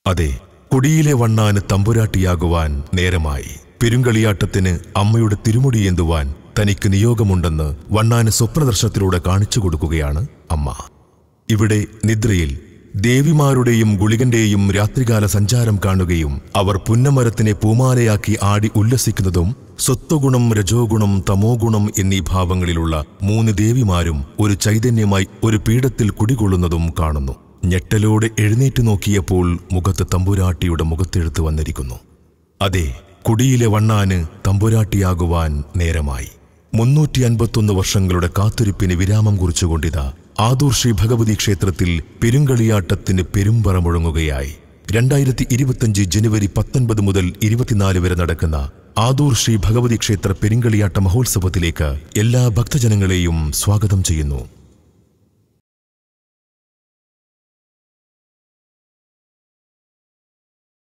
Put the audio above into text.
അതെ കുടിയിലെ വണ്ണാന് തമ്പുരാട്ടിയാകുവാൻ നേരമായി പെരുങ്കളിയാട്ടത്തിന് അമ്മയുടെ തിരുമുടിയേന്തുവാൻ തനിക്ക് നിയോഗമുണ്ടെന്ന് വണ്ണാന് സ്വപ്നദർശനത്തിലൂടെ കാണിച്ചു കൊടുക്കുകയാണ് അമ്മ ഇവിടെ നിദ്രയിൽ ദേവിമാരുടെയും ഗുളികന്റെയും രാത്രികാല സഞ്ചാരം കാണുകയും അവർ പുന്നമരത്തിനെ പൂമാലയാക്കി ആടി ഉല്ലസിക്കുന്നതും സ്വത്വഗുണം രജോഗുണം തമോ ഗുണം എന്നീ ഭാവങ്ങളിലുള്ള മൂന്ന് ദേവിമാരും ഒരു ചൈതന്യമായി ഒരു പീഠത്തിൽ കുടികൊള്ളുന്നതും കാണുന്നു ഞെട്ടലോടെ എഴുന്നേറ്റ് നോക്കിയപ്പോൾ മുഖത്ത് തമ്പുരാട്ടിയുടെ മുഖത്തെഴുത്ത് വന്നിരിക്കുന്നു അതെ കുടിയിലെ വണ്ണാന് തമ്പുരാട്ടിയാകുവാൻ നേരമായി മുന്നൂറ്റി അൻപത്തൊന്ന് വർഷങ്ങളുടെ കാത്തിരിപ്പിന് വിരാമം കുറിച്ചുകൊണ്ടിതാ ആദൂർ ശ്രീ ഭഗവതി ക്ഷേത്രത്തിൽ പെരുങ്കളിയാട്ടത്തിന് പെരുമ്പറ മുഴങ്ങുകയായി രണ്ടായിരത്തി ഇരുപത്തിയഞ്ച് ജനുവരി പത്തൊൻപത് മുതൽ ഇരുപത്തിനാല് വരെ നടക്കുന്ന ആദൂർ ശ്രീ ഭഗവതി ക്ഷേത്ര പെരുങ്കളിയാട്ട മഹോത്സവത്തിലേക്ക് എല്ലാ ഭക്തജനങ്ങളെയും സ്വാഗതം ചെയ്യുന്നു